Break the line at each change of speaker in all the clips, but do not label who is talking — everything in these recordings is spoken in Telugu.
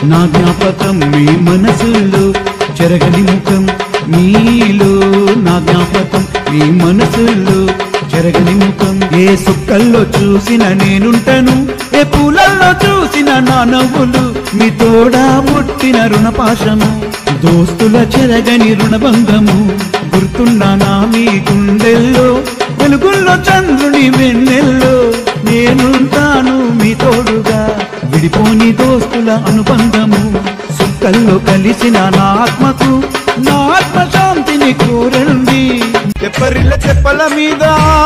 నా జ్ఞాపకం మీ మనసుల్లో చెరగని ముఖం మీలో నా జ్ఞాపకం మీ మనసుల్లో చెరగని ముఖం ఏ సుక్కల్లో చూసిన నేనుంటను ఏ పూలల్లో చూసిన నా నవ్వులు మీ తోడా పుట్టిన రుణపాశము దోస్తుల చెరగని రుణభంగము గుర్తున్నానా మీ గుండెల్లో వెలుగుల్లో చంద్రుని వెన్నెల్లో నేనుంటాను మీ తోడుగా విడిపోని దోస్తుల అనుబంధము సుక్కల్లో కలిసిన నా ఆత్మకు నా ఆత్మ శాంతిని కోరండి
తెప్పరిల్ల తెప్పల మీద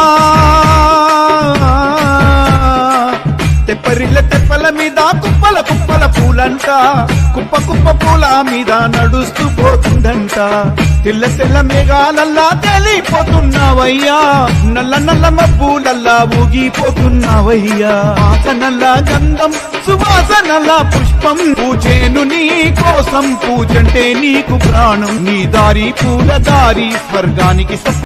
తెప్పరిల్ల తెప్పల మీద కుప్పల కుప్పల పూలంట కుప్ప కుప్ప పూల మీద నడుస్తూ పోతుందంట తెల్ల తెల్ల మేఘాలల్లా తేలిపోతున్నావయ్యా నల్ల నల్ల మబ్బులల్లా ఊగిపోతున్నావయ్యా ఆసనల్ల గంధం సువాసనల పుష్పం పూజేను నీ కోసం పూజంటే నీకు ప్రాణం నీ దారి పూల దారి స్వర్గానికి స-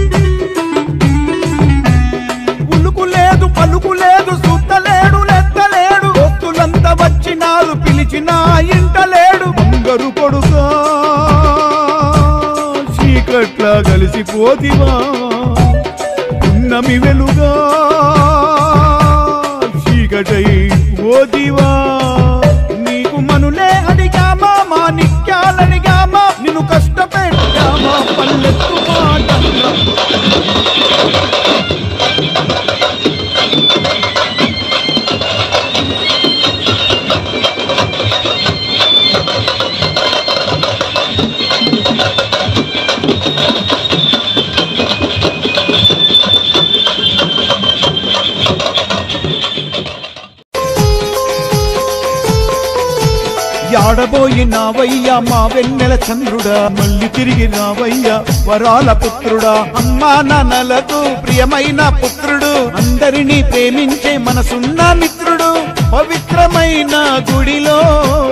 ఉలుకు లేదు పలుకు లేదు సుత్తలేడు లెత్తలేడు దోస్తులంతా వచ్చినారు పిలిచినా ఇంటలేడు బంగరు కొడుకా చీకట్లా కలిసిపోతివా ఉన్నమి వెలుగా చీకటై పోతివా నీకు మనులే అడిగామా మా నిత్యాలడిగామా నిన్ను కష్టపెట్టామా పల్లెత్తు మాటన్నా యాడబోయినావయ్యా మా వెన్నెల చంద్రుడా మళ్ళీ తిరిగి రావయ్యా వరాల పుత్రుడా అమ్మా నాన్నలకు ప్రియమైన పుత్రుడు అందరినీ ప్రేమించే మనసున్న మిత్రుడు పవిత్రమైన గుడిలో